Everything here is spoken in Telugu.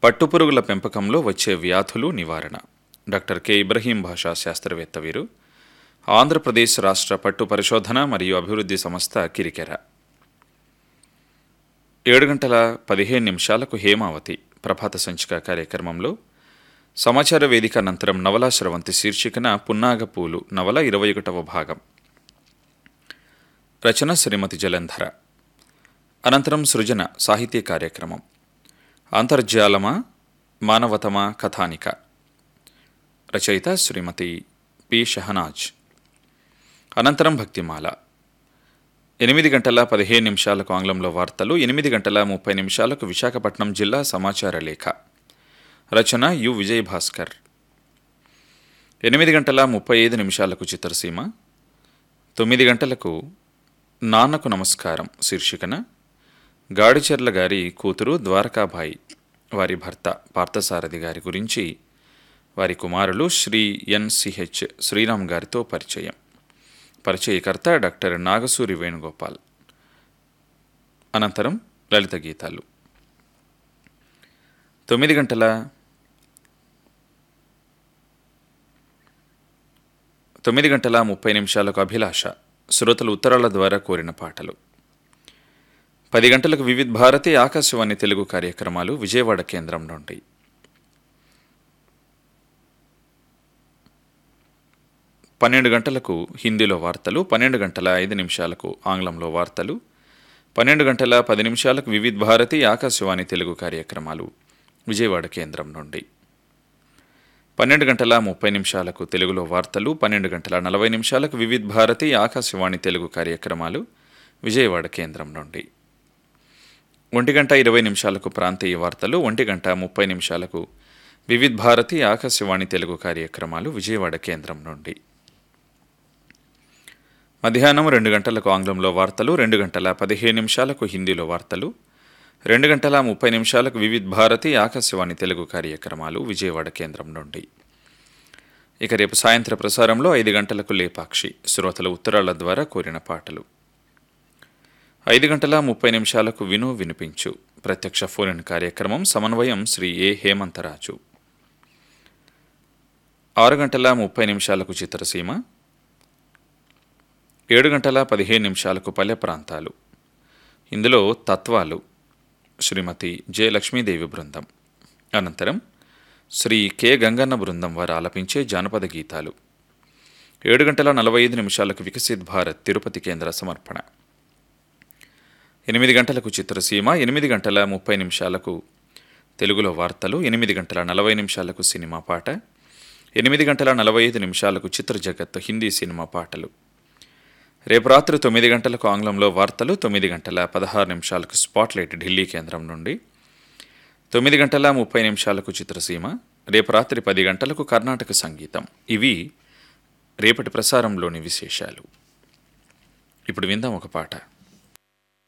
పట్టుపురుగుల పెంపకంలో వచ్చే వ్యాధులు నివారణ డాక్టర్ కె ఇబ్రహీం భాషా శాస్త్రవేత్త వీరు ఆంధ్రప్రదేశ్ రాష్ట్ర పట్టు పరిశోధన మరియు అభివృద్ధి సంస్థ కిరికెర ఏడు గంటల పదిహేను నిమిషాలకు హేమావతి ప్రభాత సంచిక కార్యక్రమంలో సమాచార వేదిక అనంతరం నవలా స్రవంతి శీర్షికన పున్నాగపూలు నవల ఇరవై ఒకటవ భాగం రచన శ్రీమతి జలంధర అనంతరం సృజన సాహితీ కార్యక్రమం అంతర్జాలమా మానవతమా కథానిక రచయిత శ్రీమతి పి షహనాజ్ అనంతరం భక్తిమాల ఎనిమిది గంటల పదిహేను నిమిషాలకు ఆంగ్లంలో వార్తలు ఎనిమిది గంటల ముప్పై నిమిషాలకు విశాఖపట్నం జిల్లా సమాచార లేఖ రచన యు విజయ్ భాస్కర్ ఎనిమిది గంటల ముప్పై ఐదు నిమిషాలకు చిత్రసీమ తొమ్మిది గంటలకు నాన్నకు నమస్కారం శీర్షికన గాడిచెర్ల గారి కూతురు ద్వారకాబాయి వారి భర్త పార్థసారథి గారి గురించి వారి కుమారులు శ్రీ ఎన్సిహెచ్ శ్రీరామ్ గారితో పరిచయం పరిచయకర్త డాక్టర్ నాగసూరి వేణుగోపాల్ అనంతరం లలిత గీతాలు తొమ్మిది గంటల తొమ్మిది గంటల ముప్పై నిమిషాలకు అభిలాష శ్రోతలు ఉత్తరాల ద్వారా కోరిన పాటలు పది గంటలకు వివిధ భారతి ఆకాశవాణి తెలుగు కార్యక్రమాలు విజయవాడ కేంద్రం నుండి పన్నెండు గంటలకు హిందీలో వార్తలు పన్నెండు గంటల ఐదు నిమిషాలకు ఆంగ్లంలో వార్తలు పన్నెండు గంటల పది నిమిషాలకు వివిధ భారతి ఆకాశవాణి తెలుగు కార్యక్రమాలు విజయవాడ కేంద్రం నుండి పన్నెండు గంటల ముప్పై నిమిషాలకు తెలుగులో వార్తలు పన్నెండు గంటల నలభై నిమిషాలకు వివిధ భారతి ఆకాశవాణి తెలుగు కార్యక్రమాలు విజయవాడ కేంద్రం నుండి ఒంటి గంట ఇరవై నిమిషాలకు ప్రాంతీయ వార్తలు ఒంటి గంట ముప్పై నిమిషాలకు వివిధ భారతి ఆకాశవాణి తెలుగు కార్యక్రమాలు విజయవాడ కేంద్రం నుండి మధ్యాహ్నం రెండు గంటలకు ఆంగ్లంలో వార్తలు రెండు గంటల పదిహేను నిమిషాలకు హిందీలో వార్తలు రెండు గంటల ముప్పై నిమిషాలకు వివిధ భారతి ఆకాశవాణి తెలుగు కార్యక్రమాలు విజయవాడ కేంద్రం నుండి ఇక రేపు సాయంత్ర ప్రసారంలో ఐదు గంటలకు లేపాక్షి శ్రోతల ఉత్తరాల ద్వారా కోరిన పాటలు ఐదు గంటల ముప్పై నిమిషాలకు విను వినిపించు ప్రత్యక్ష ఫోన్ కార్యక్రమం సమన్వయం శ్రీ ఏ హేమంతరాజు ఆరు గంటల ముప్పై నిమిషాలకు చిత్రసీమ ఏడు గంటల పదిహేను నిమిషాలకు పల్లె ప్రాంతాలు ఇందులో తత్వాలు శ్రీమతి జె లక్ష్మీదేవి బృందం అనంతరం శ్రీ కె గంగన్న బృందం వారు ఆలపించే జానపద గీతాలు ఏడు గంటల నలభై ఐదు నిమిషాలకు వికసిత్ భారత్ తిరుపతి కేంద్ర సమర్పణ ఎనిమిది గంటలకు చిత్రసీమ ఎనిమిది గంటల ముప్పై నిమిషాలకు తెలుగులో వార్తలు ఎనిమిది గంటల నలభై నిమిషాలకు సినిమా పాట ఎనిమిది గంటల నలభై ఐదు నిమిషాలకు చిత్ర జగత్ హిందీ సినిమా పాటలు రేపు రాత్రి తొమ్మిది గంటలకు ఆంగ్లంలో వార్తలు తొమ్మిది గంటల పదహారు నిమిషాలకు స్పాట్లైట్ ఢిల్లీ కేంద్రం నుండి తొమ్మిది గంటల ముప్పై నిమిషాలకు చిత్రసీమ రేపు రాత్రి పది గంటలకు కర్ణాటక సంగీతం ఇవి రేపటి ప్రసారంలోని విశేషాలు ఇప్పుడు విందాం ఒక పాట